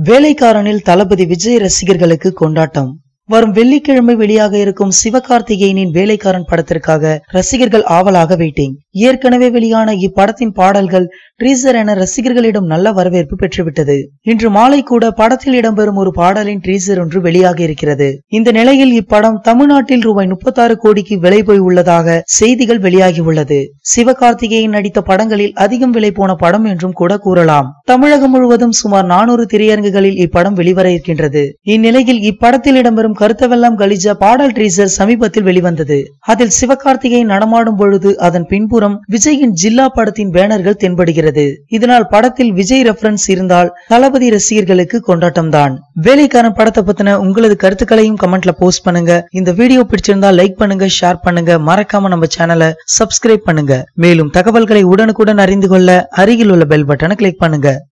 வேலைக்காரனில் தளபதி விஜய் ரசிகர்களுக்கு கொண்டாட்டம் வரும் வெள்ளிக்கிழமை வெளியாக இருக்கும் சிவகார்த்திகேயனின் வேலைக்காரன் படத்திற்காக ரசிகர்கள் ஆவலாக வெயிட்டிங் ஏற்கனவே வெளியான இப்படத்தின் பாடல்கள் ட்ரீசர் என ரசிகர்களிடம் நல்ல வரவேற்பு பெற்றுவிட்டது இன்று மாலை கூட படத்தில் இடம்பெறும் ஒரு பாடலின் ட்ரீசர் ஒன்று வெளியாக இருக்கிறது இந்த நிலையில் இப்படம் தமிழ்நாட்டில் ரூபாய் முப்பத்தாறு கோடிக்கு விலை போய் உள்ளதாக செய்திகள் வெளியாகி உள்ளது சிவகார்த்திகேயன் நடித்த படங்களில் அதிகம் விலை போன படம் என்றும் கூட கூறலாம் தமிழகம் முழுவதும் சுமார் நானூறு திரையரங்குகளில் இப்படம் வெளிவர இருக்கின்றது இந்நிலையில் இப்படத்தில் இடம்பெறும் கருத்தவெல்லாம் கலிஜா பாடல் ட்ரீசர் சமீபத்தில் வெளிவந்தது அதில் சிவகார்த்திகேயன் நடமாடும் பொழுது அதன் பின்புறம் விஜயின் ஜில்லா படத்தின் பேனர்கள் தென்படுகிறது இதனால் படத்தில் விஜய் ரெஃபரன்ஸ் இருந்தால் தளபதி ரசிகர்களுக்கு கொண்டாட்டம் தான் வேலைக்காரன் படத்தை பத்தின உங்களது கருத்துக்களையும் கமெண்ட்ல போஸ்ட் பண்ணுங்க இந்த வீடியோ பிடிச்சிருந்தா லைக் பண்ணுங்க ஷேர் பண்ணுங்க மறக்காம நம்ம சேனலை சப்ஸ்கிரைப் பண்ணுங்க மேலும் தகவல்களை உடனுக்குடன் அறிந்து கொள்ள அருகில் உள்ள பெல் பட்டனை கிளிக் பண்ணுங்க